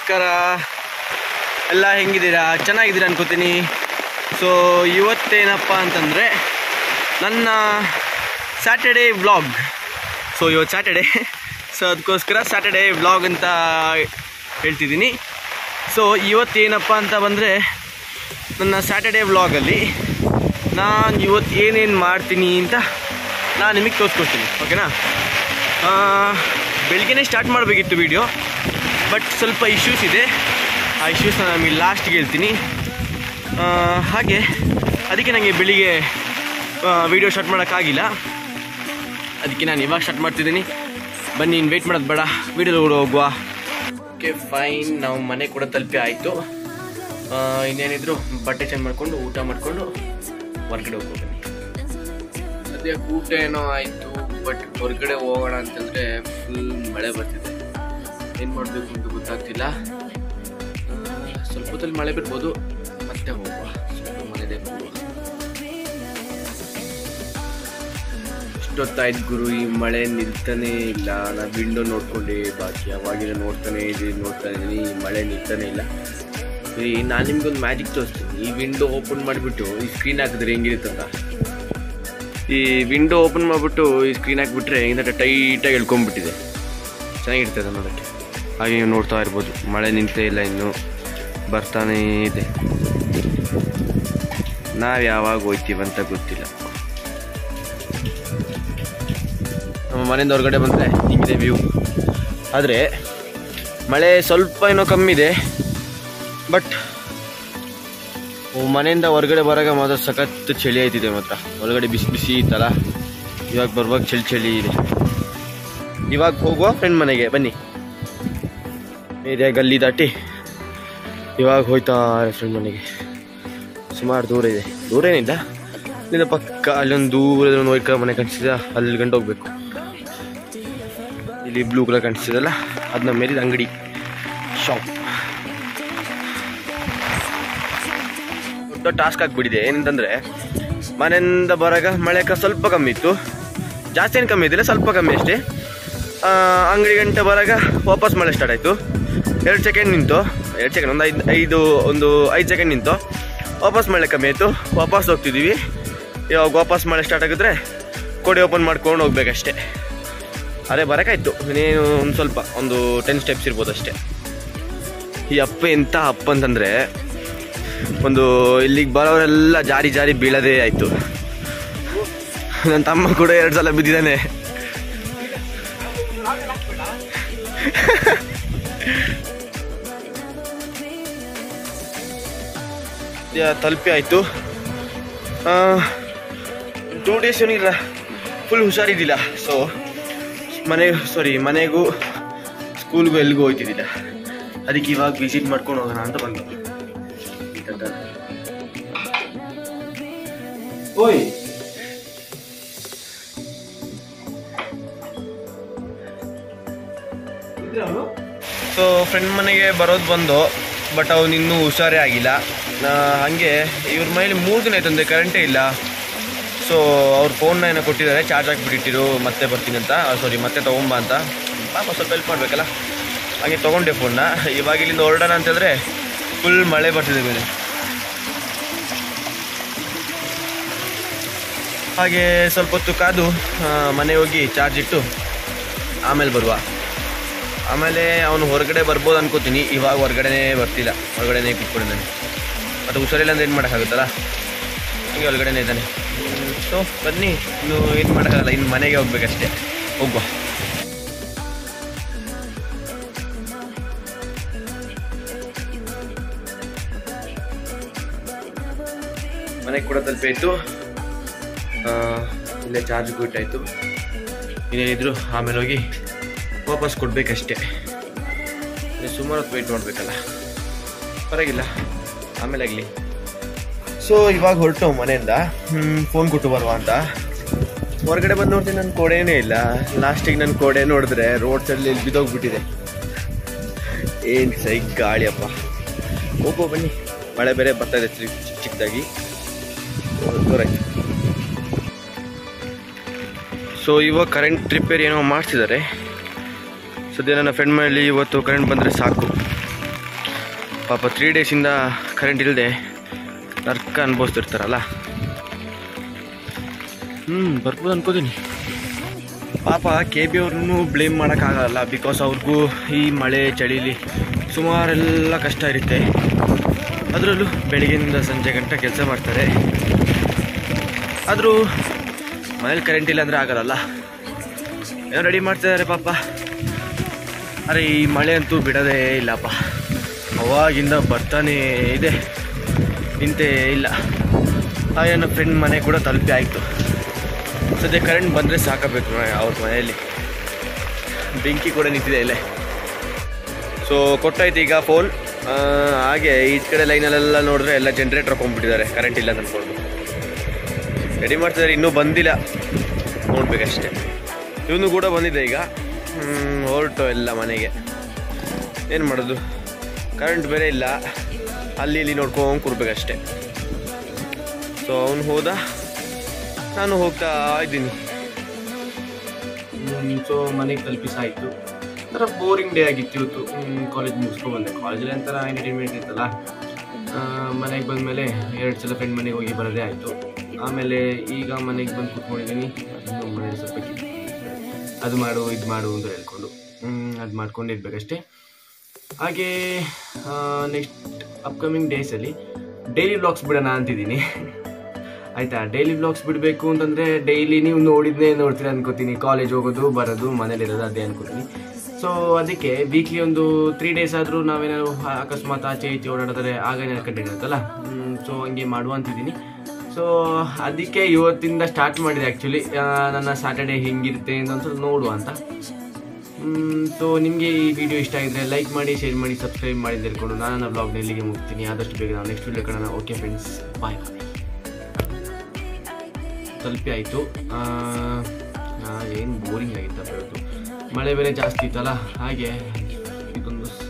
ನಮಸ್ಕಾರ ಎಲ್ಲ ಹೆಂಗಿದ್ದೀರಾ ಚೆನ್ನಾಗಿದ್ದೀರಾ ಅನ್ಕೋತೀನಿ ಸೊ ಇವತ್ತೇನಪ್ಪ ಅಂತಂದರೆ ನನ್ನ ಸ್ಯಾಟರ್ಡೇ ವ್ಲಾಗ್ ಸೊ ಇವತ್ತು ಸ್ಯಾಟರ್ಡೇ ಸೊ ಅದಕ್ಕೋಸ್ಕರ ಸ್ಯಾಟರ್ಡೇ ವ್ಲಾಗ್ ಅಂತ ಹೇಳ್ತಿದ್ದೀನಿ ಸೊ ಇವತ್ತೇನಪ್ಪ ಅಂತ ಬಂದರೆ ನನ್ನ ಸ್ಯಾಟರ್ಡೇ ವ್ಲಾಗಲ್ಲಿ ನಾನು ಇವತ್ತು ಏನೇನು ಮಾಡ್ತೀನಿ ಅಂತ ನಾನು ನಿಮಗೆ ತೋರಿಸ್ಕೊಡ್ತೀನಿ ಓಕೆನಾ ಆ, ಬೆಳಗ್ಗೆನೇ ಸ್ಟಾರ್ಟ್ ಮಾಡಬೇಕಿತ್ತು ವಿಡಿಯೋ ಬಟ್ ಸ್ವಲ್ಪ ಇಶ್ಯೂಸ್ ಇದೆ ಆ ಇಶ್ಯೂಸ್ನ ನಮಗೆ ಲಾಸ್ಟ್ಗೆ ಹೇಳ್ತೀನಿ ಆ, ಹಾಗೆ ಅದಕ್ಕೆ ನನಗೆ ಬೆಳಿಗ್ಗೆ ವಿಡಿಯೋ ಸ್ಟಾರ್ಟ್ ಮಾಡೋಕ್ಕಾಗಿಲ್ಲ ಅದಕ್ಕೆ ನಾನು ಇವಾಗ ಸ್ಟಾರ್ಟ್ ಮಾಡ್ತಿದ್ದೀನಿ ಬನ್ನಿ ಇನ್ನು ವೆಯ್ಟ್ ಮಾಡೋದು ಬೇಡ ವಿಡಿಯೋ ಕೂಡ ಹೋಗುವ ಓಕೆ ಫೈನ್ ನಾವು ಮನೆ ಕೂಡ ತಲುಪಿ ಆಯಿತು ಇನ್ನೇನಿದ್ರು ಬಟ್ಟೆ ಚೇಂಜ್ ಮಾಡಿಕೊಂಡು ಊಟ ಮಾಡಿಕೊಂಡು ಹೊರಗಡೆ ಹೋಗ್ಬೋದು ಅದೇ ಊಟ ಏನೋ ಆಯಿತು ಬಟ್ ಹೊರಗಡೆ ಹೋಗೋಣ ಅಂತಂದರೆ ಫುಲ್ ಮಳೆ ಬರ್ತಿದೆ ಏನು ಮಾಡಬೇಕು ಅಂತ ಗೊತ್ತಾಗ್ತಿಲ್ಲ ಆ, ಸ್ವಲ್ಪ ಹೊತ್ತಲ್ಲಿ ಮಳೆ ಬಿಡ್ಬೋದು ಮತ್ತೆ ಹೋಗುವ ಸ್ವಲ್ಪ ಮನೆದೇ ಹೋಗುವ ಇಷ್ಟೊತ್ತಾಯ್ತು ಗುರು ಈ ಮಳೆ ನಿಲ್ತಾನೇ ಇಲ್ಲ ನಾ ವಿಂಡೋ ನೋಡ್ಕೊಂಡೆ ಬಾಕಿ ಅವಾಗಿನ ನೋಡ್ತಾನೆ ಇದ್ದೀನಿ ನೋಡ್ತಾನೆ ಇದ್ದೀನಿ ಈ ಮಳೆ ನಿಲ್ತಾನೆ ಇಲ್ಲ ಈ ನಾನು ನಿಮ್ಗೊಂದು ಮ್ಯಾಜಿಕ್ ತೋರಿಸ್ತೀನಿ ಈ ವಿಂಡೋ ಓಪನ್ ಮಾಡಿಬಿಟ್ಟು ಈ ಸ್ಕ್ರೀನ್ ಹಾಕಿದ್ರೆ ಹೆಂಗಿರುತ್ತಂತ ಈ ವಿಂಡೋ ಓಪನ್ ಮಾಡಿಬಿಟ್ಟು ಈ ಸ್ಕ್ರೀನ್ ಹಾಕಿಬಿಟ್ರೆ ಹಿಂದೆ ಟೈಟಾಗಿ ಎಳ್ಕೊಂಡ್ಬಿಟ್ಟಿದೆ ಚೆನ್ನಾಗಿರ್ತದೆ ನೋಡೋಕ್ಕೆ ಹಾಗೆ ನೀವು ನೋಡ್ತಾ ಇರ್ಬೋದು ಮಳೆ ನಿಂತೇ ಇಲ್ಲ ಇನ್ನು ಬರ್ತಾನೇ ಇದೆ ನಾವು ಯಾವಾಗ ಹೋಯ್ತೀವಂತ ಗೊತ್ತಿಲ್ಲ ನಮ್ಮ ಮನೆಯಿಂದ ಹೊರಗಡೆ ಬಂದರೆ ಹಿಂಗಿದೆ ವ್ಯೂ ಆದರೆ ಮಳೆ ಸ್ವಲ್ಪ ಏನೋ ಕಮ್ಮಿ ಇದೆ ಬಟ್ ಮನೆಯಿಂದ ಹೊರಗಡೆ ಬರಾಗ ಮಾತ್ರ ಸಖತ್ ಚಳಿ ಆಯ್ತಿದೆ ಮಾತ್ರ ಒಳಗಡೆ ಬಿಸಿ ಬಿಸಿ ಇತ್ತಲ್ಲ ಇವಾಗ ಬರುವಾಗ ಚಳಿ ಚಳಿ ಇದೆ ಇವಾಗ ಹೋಗುವ ಫ್ರೆಂಡ್ ಮನೆಗೆ ಬನ್ನಿ ಇದೆ ಗಲ್ಲಿ ದಾಟಿ ಇವಾಗ ಹೋಯ್ತಾ ಫ್ರೆಂಡ್ ಮನೆಗೆ ಸುಮಾರು ದೂರ ಇದೆ ದೂರ ಏನಿಲ್ಲ ಇಲ್ಲಿಂದ ಪಕ್ಕ ಅಲ್ಲೊಂದು ದೂರದ ಒಂದು ವೈಟ್ ಕಲರ್ ಮನೆ ಕಾಣಿಸ್ತಿದೆ ಅಲ್ಲಿ ಗಂಟು ಹೋಗ್ಬೇಕು ಇಲ್ಲಿ ಬ್ಲೂ ಕಲರ್ ಕಾಣಿಸ್ತಿದಲ್ಲ ಅದನ್ನ ಮೇಲಿದ ಅಂಗಡಿ ಶಾಪ್ ದೊಡ್ಡ ಟಾಸ್ಕ್ ಆಗಿಬಿಟ್ಟಿದೆ ಏನಂತಂದರೆ ಮನೆಯಿಂದ ಬರಾಗ ಮಳೆ ಕ ಸ್ವಲ್ಪ ಕಮ್ಮಿ ಇತ್ತು ಜಾಸ್ತಿ ಏನು ಕಮ್ಮಿ ಇದ್ದಿಲ್ಲ ಸ್ವಲ್ಪ ಕಮ್ಮಿ ಅಷ್ಟೇ ಆ, ಅಂಗಡಿ ಗಂಟೆ ಬರಾಗ ವಾಪಸ್ ಮಳೆ ಸ್ಟಾರ್ಟ್ ಆಯಿತು ಎರಡು ಸೆಕೆಂಡ್ ನಿಂತು ಎರಡು ಸೆಕೆಂಡ್ ಒಂದು ಐದು ಐದು ಒಂದು ಐದು ಸೆಕೆಂಡ್ ನಿಂತು ವಾಪಸ್ ಮಳೆ ಕಮ್ಮಿ ಆಯಿತು ವಾಪಸ್ ಹೋಗ್ತಿದ್ದೀವಿ ಇವಾಗ ವಾಪಸ್ ಮಳೆ ಸ್ಟಾರ್ಟ್ ಆಗಿದ್ರೆ ಕೊಡಿ ಓಪನ್ ಮಾಡ್ಕೊಂಡು ಹೋಗ್ಬೇಕಷ್ಟೇ ಅದೇ ಬರೋಕ್ಕಾಯ್ತು ಇನ್ನೇನು ಒಂದು ಸ್ವಲ್ಪ ಒಂದು ಟೆನ್ ಸ್ಟೆಪ್ಸ್ ಇರ್ಬೋದು ಅಷ್ಟೇ ಈ ಅಪ್ಪ ಎಂಥ ಅಪ್ಪ ಅಂತಂದರೆ ಒಂದು ಇಲ್ಲಿಗೆ ಬರೋರೆಲ್ಲ ಜಾರಿ ಜಾರಿ ಬೀಳೋದೇ ಆಯಿತು ನನ್ನ ತಮ್ಮ ಕೂಡ ಎರಡು ಸಲ ಬಿದ್ದಿದ್ದಾನೆ ಯಾ- ತಲುಪಿ ಆಯಿತು ಟೂ ಡೇಸ್ ಏನಿಲ್ಲ ಫುಲ್ ಹುಷಾರಿದ್ದಿಲ್ಲ ಸೊ ಮನೆ ಸಾರಿ ಮನೆಗೂ ಸ್ಕೂಲ್ಗೂ ಎಲ್ಲಿಗೂ ಹೋಗ್ತಿದ್ದಿಲ್ಲ ಅದಕ್ಕೆ ಇವಾಗ ವಿಸಿಟ್ ಮಾಡ್ಕೊಂಡು ಹೋಗೋಣ ಅಂತ ಬಂದು ಓಯ್ ಸೊ ಫ್ರೆಂಡ್ ಮನೆಗೆ ಬರೋದು ಬಂದು ಬಟ್ ಅವ್ನು ಇನ್ನೂ ಹುಷಾರೇ ಆಗಿಲ್ಲ ನಾ ಹಾಗೆ ಇವ್ರ ಮನೇಲಿ ಮೂರು ದಿನ ಆಯ್ತಂದೆ ಕರೆಂಟೇ ಇಲ್ಲ ಸೊ ಅವ್ರ ಫೋನ್ನ ಏನೋ ಕೊಟ್ಟಿದ್ದಾರೆ ಚಾರ್ಜ್ ಹಾಕ್ಬಿಟ್ಟಿರು ಮತ್ತೆ ಬರ್ತೀನಿ ಅಂತ ಸಾರಿ ಮತ್ತೆ ತೊಗೊಂಬ ಅಂತ ಪಾಪ ಸ್ವಲ್ಪ ಹೆಲ್ಪ್ ಮಾಡಬೇಕಲ್ಲ ಹಾಗೆ ತೊಗೊಂಡೆ ಫೋನ್ನ ಇವಾಗ ಇಲ್ಲಿಂದ ಹೊರಡೋಣ ಅಂತಂದರೆ ಫುಲ್ ಮಳೆ ಬರ್ತಿದೆ ಮೇಲೆ ಹಾಗೆ ಸ್ವಲ್ಪ ಹೊತ್ತು ಕಾದು ಆ, ಮನೆ ಹೋಗಿ ಚಾರ್ಜ್ ಇಟ್ಟು ಆಮೇಲೆ ಬರುವ ಆಮೇಲೆ ಅವನು ಹೊರಗಡೆ ಬರ್ಬೋದು ಅನ್ಕೋತೀನಿ ಇವಾಗ ಹೊರಗಡೆನೇ ಬರ್ತಿಲ್ಲ ಹೊರಗಡೆನೇ ಕೂತ್ಕೊಂಡಿದ್ದಾನೆ ಮತ್ತು ಹುಷಾರಿಲ್ಲ ಅಂದ್ರೆ ಏನು ಮಾಡೋಕ್ಕಾಗುತ್ತಲ್ಲ ಹಂಗೆ ಹೊರಗಡೆನೇ ಇದ್ದಾನೆ ಸೊ ಬನ್ನಿ ಇನ್ನು ಏನು ಮಾಡೋಕ್ಕಾಗಲ್ಲ ಇನ್ನು ಮನೆಗೆ ಹೋಗ್ಬೇಕಷ್ಟೇ ಹೋಗುವ ಮನೆಗೆ ಕೂಡ ತಲುಪಾಯಿತು ಇಲ್ಲೇ ಚಾರ್ಜ್ ಇಟ್ಟಾಯಿತು ಇನ್ನೇನಿದ್ರು ಆಮೇಲೆ ಹೋಗಿ ವಾಪಸ್ ಕೊಡಬೇಕಷ್ಟೇ ಸುಮಾರು ಹೊತ್ತು ವೆಯ್ಟ್ ಮಾಡಬೇಕಲ್ಲ ಪರವಾಗಿಲ್ಲ ಆಮೇಲೆ ಆಗಲಿ ಸೊ ಇವಾಗ ಹೊರಟು ಮನೆಯಿಂದ ಫೋನ್ ಕೊಟ್ಟು ಬರುವ ಅಂತ ಹೊರಗಡೆ ಬಂದು ನೋಡ್ತೀನಿ ನನ್ನ ಕೋಡೆನೇ ಇಲ್ಲ ಲಾಸ್ಟಿಗೆ ನನ್ನ ಕೋಡೆ ನೋಡಿದ್ರೆ ರೋಡ್ ಸೈಡಲ್ಲಿ ಇಲ್ಲಿ ಬಿದ್ದೋಗ್ಬಿಟ್ಟಿದೆ ಏನು ಸೈ ಗಾಳಿಯಪ್ಪ ಹೋಗೋ ಬನ್ನಿ ಮಳೆ ಬೇರೆ ಬರ್ತಾ ಇದೆ ಚಿಕ್ಕ ಚಿಕ್ಕ ಚಿಕ್ಕದಾಗಿ ಜೋರಾಯ್ತು ಸೊ ಇವಾಗ ಕರೆಂಟ್ ರಿಪೇರಿ ಏನೋ ಮಾಡ್ತಿದ್ದಾರೆ ಸದ್ಯ ನನ್ನ ಫ್ರೆಂಡ್ ಮನೇಲಿ ಇವತ್ತು ಕರೆಂಟ್ ಬಂದರೆ ಸಾಕು ಪಾಪ ತ್ರೀ ಡೇಸಿಂದ ಕರೆಂಟ್ ಇಲ್ಲದೆ ನರ್ಕ ಅನುಭವಿಸ್ತಿರ್ತಾರಲ್ಲ ಹ್ಞೂ ಬರ್ಬೋದು ಅನ್ಕೋತೀನಿ ಪಾಪ ಕೆ ಬಿ ಅವ್ರನ್ನೂ ಬ್ಲೇಮ್ ಮಾಡೋಕ್ಕಾಗಲ್ಲ ಬಿಕಾಸ್ ಅವ್ರಿಗೂ ಈ ಮಳೆ ಚಳಿಲಿ ಸುಮಾರೆಲ್ಲ ಕಷ್ಟ ಇರುತ್ತೆ ಅದರಲ್ಲೂ ಬೆಳಗ್ಗೆಯಿಂದ ಸಂಜೆ ಗಂಟೆ ಕೆಲಸ ಮಾಡ್ತಾರೆ ಆದರೂ ಮನೇಲಿ ಕರೆಂಟ್ ಇಲ್ಲ ಅಂದರೆ ಆಗಲ್ಲ ಏನೋ ರೆಡಿ ಮಾಡ್ತಿದ್ದಾರೆ ಪಾಪ ಅರೆ ಈ ಮಳೆ ಅಂತೂ ಬಿಡೋದೇ ಇಲ್ಲಪ್ಪ ಅವಾಗಿಂದ ಬರ್ತಾನೇ ಇದೆ ನಿಂತೇ ಇಲ್ಲ ಆ ನನ್ನ ಫ್ರೆಂಡ್ ಮನೆ ಕೂಡ ತಲುಪಿ ಆಯಿತು ಸದ್ಯ ಕರೆಂಟ್ ಬಂದರೆ ಸಾಕಬೇಕು ಅವ್ರ ಮನೆಯಲ್ಲಿ ಬೆಂಕಿ ಕೂಡ ನಿಂತಿದೆ ಇಲ್ಲೇ ಸೊ ಕೊಟ್ಟಾಯ್ತು ಈಗ ಫೋನ್ ಹಾಗೆ ಈ ಕಡೆ ಲೈನಲ್ಲೆಲ್ಲ ನೋಡಿದ್ರೆ ಎಲ್ಲ ಜನ್ರೇಟರ್ ಹಾಕೊಂಡ್ಬಿಟ್ಟಿದ್ದಾರೆ ಕರೆಂಟ್ ಇಲ್ಲ ಅಂದ್ಕೊಂಡು ರೆಡಿ ಮಾಡ್ತಿದ್ದಾರೆ ಇನ್ನೂ ಬಂದಿಲ್ಲ ನೋಡ್ಬೇಕಷ್ಟೆ ಇವನು ಕೂಡ ಬಂದಿದೆ ಈಗ ಹ್ಮ್, ಹೊರಟು ಎಲ್ಲ ಮನೆಗೆ ಏನು ಮಾಡೋದು ಕರೆಂಟ್ ಬೇರೆ ಇಲ್ಲ ಅಲ್ಲಿ ಇಲ್ಲಿ ನೋಡ್ಕೊಂಡು ಕೂರ್ಬೇಕಷ್ಟೆ ಸೊ ಅವನು ಹೋದ ನಾನು ಹೋಗ್ತಾ ಇದ್ದೀನಿ ಸೊ ಮನೆಗೆ ತಲುಪಿಸಾಯಿತು ಒಂಥರ ಬೋರಿಂಗ್ ಡೇ ಆಗಿತ್ತು ಇವತ್ತು ಕಾಲೇಜ್ ಮುಗಿಸ್ಕೊಂಡು ಬಂದೆ ಕಾಲೇಜಲ್ಲಿ ಒಂಥರ ಎಂಟರ್ಟೈನ್ಮೆಂಟ್ ಇತ್ತಲ್ಲ ಮನೆಗೆ ಬಂದಮೇಲೆ ಎರಡು ಸಲ ಫ್ರೆಂಡ್ ಮನೆಗೆ ಹೋಗಿ ಬರೋದೇ ಆಯಿತು ಆಮೇಲೆ ಈಗ ಮನೆಗೆ ಬಂದು ಕೂತ್ಕೊಂಡಿದ್ದೀನಿ ಅದನ್ನು ಮನೇಲಿ ಸ್ವಲ್ಪ ಕಿತ್ತು. ಅದು ಮಾಡು ಇದು ಮಾಡು ಅಂತ ಹೇಳ್ಕೊಂಡು ಅದು ಮಾಡ್ಕೊಂಡು ಇರ್ಬೇಕಷ್ಟೇ ಹಾಗೆ ನೆಕ್ಸ್ಟ್ ಅಪ್ಕಮಿಂಗ್ ಡೇಸಲ್ಲಿ ಡೈಲಿ ವ್ಲಾಗ್ಸ್ ಬಿಡೋಣ ಅಂತಿದ್ದೀನಿ ಆಯಿತಾ ಡೈಲಿ ವ್ಲಾಗ್ಸ್ ಬಿಡಬೇಕು ಅಂತಂದರೆ ಡೈಲಿ ನೀವು ನೋಡಿದ್ನೇ ನೋಡ್ತೀರ ಅನ್ಕೋತೀನಿ ಕಾಲೇಜ್ ಹೋಗೋದು ಬರೋದು ಮನೇಲಿರೋದು ಅದೇ ಅನ್ಕೋತೀನಿ ಸೊ ಅದಕ್ಕೆ ವೀಕ್ಲಿ ಒಂದು ತ್ರೀ ಡೇಸ್ ಆದರೂ ನಾವೇನಾದ್ರು ಅಕಸ್ಮಾತ್ ಆಚೆ ಈಚೆ ಓಡಾಡಿದ್ರೆ ಆಗ ಏನಾದ್ರು ಕಂಟೆಂಟ್ ಇರುತ್ತಲ್ಲ ಸೊ ಹಂಗೆ ಮಾಡುವ ಅಂತಿದ್ದೀನಿ ಸೊ ಅದಕ್ಕೆ ಇವತ್ತಿಂದ ಸ್ಟಾರ್ಟ್ ಮಾಡಿದೆ ಆ್ಯಕ್ಚುಲಿ ನನ್ನ ಸ್ಯಾಟರ್ಡೇ ಹೆಂಗಿರುತ್ತೆ ಅಂತ ಒಂದ್ಸಲ ನೋಡುವ ಅಂತ ಸೊ ನಿಮಗೆ ಈ ವಿಡಿಯೋ ಇಷ್ಟ ಆಗಿದ್ರೆ ಲೈಕ್ ಮಾಡಿ ಶೇರ್ ಮಾಡಿ ಸಬ್ಸ್ಕ್ರೈಬ್ ಮಾಡಿ ತಿಳ್ಕೊಂಡು ನಾನು ನನ್ನ ಬ್ಲಾಗ್ನ ಇಲ್ಲಿಗೆ ಮುಗ್ತೀನಿ ಆದಷ್ಟು ಬೇಗ ನಾವು ನೆಕ್ಸ್ಟ್ ವಿಡಿಯೋ ಕಾಣೋಣ ಓಕೆ ಫ್ರೆಂಡ್ಸ್ ಬಾಯ್ ತಲುಪಿ ಆಯಿತು ಏನು ಬೋರಿಂಗ್ ಆಗಿತ್ತಪ್ಪ ಇವತ್ತು ಮಳೆ ಬೇರೆ ಜಾಸ್ತಿ ಇತ್ತಲ್ಲ ಹಾಗೆ ಇದೊಂದು